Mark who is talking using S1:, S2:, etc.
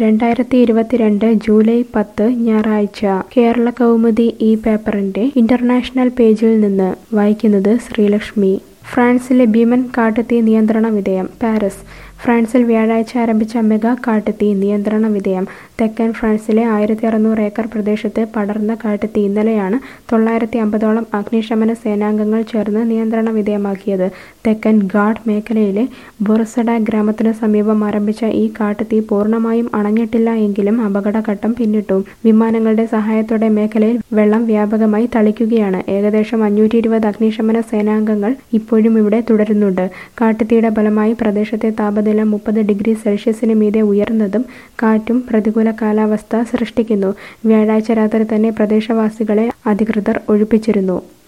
S1: രണ്ടായിരത്തി ഇരുപത്തിരണ്ട് ജൂലൈ പത്ത് ഞായറാഴ്ച കേരള കൗമുദി ഈ പേപ്പറിന്റെ ഇന്റർനാഷണൽ പേജിൽ നിന്ന് വായിക്കുന്നത് ശ്രീലക്ഷ്മി ഫ്രാൻസിലെ ഭീമൻ കാട്ടുതീ നിയന്ത്രണ വിധേയം പാരീസ് ഫ്രാൻസിൽ വ്യാഴാഴ്ച ആരംഭിച്ച മെഗാ കാട്ടുതീ നിയന്ത്രണ വിധേയം തെക്കൻ ഫ്രാൻസിലെ ആയിരത്തി അറുന്നൂറ് ഏക്കർ പ്രദേശത്ത് പടർന്ന കാട്ടുതീ ഇന്നലെയാണ് തൊള്ളായിരത്തി അമ്പതോളം അഗ്നിശമന സേനാംഗങ്ങൾ ചേർന്ന് നിയന്ത്രണ വിധേയമാക്കിയത് തെക്കൻ ഗാഡ് മേഖലയിലെ ബൊർസഡ ഗ്രാമത്തിനു സമീപം ആരംഭിച്ച ഈ കാട്ടുതീ പൂർണ്ണമായും അണഞ്ഞിട്ടില്ല എങ്കിലും അപകടഘട്ടം പിന്നിട്ടു വിമാനങ്ങളുടെ സഹായത്തോടെ മേഖലയിൽ വെള്ളം വ്യാപകമായി തളിക്കുകയാണ് ഏകദേശം അഞ്ഞൂറ്റി ഇരുപത് അഗ്നിശമന സേനാംഗങ്ങൾ ഇപ്പോഴും ഇവിടെ തുടരുന്നുണ്ട് കാട്ടുതീയുടെ ഫലമായി പ്രദേശത്തെ താപനില മുപ്പത് ഡിഗ്രി സെൽഷ്യസിന് മീതെ ഉയർന്നതും കാറ്റും പ്രതികൂല കാലാവസ്ഥ സൃഷ്ടിക്കുന്നു വ്യാഴാഴ്ച രാത്രി തന്നെ പ്രദേശവാസികളെ അധികൃതർ ഒഴിപ്പിച്ചിരുന്നു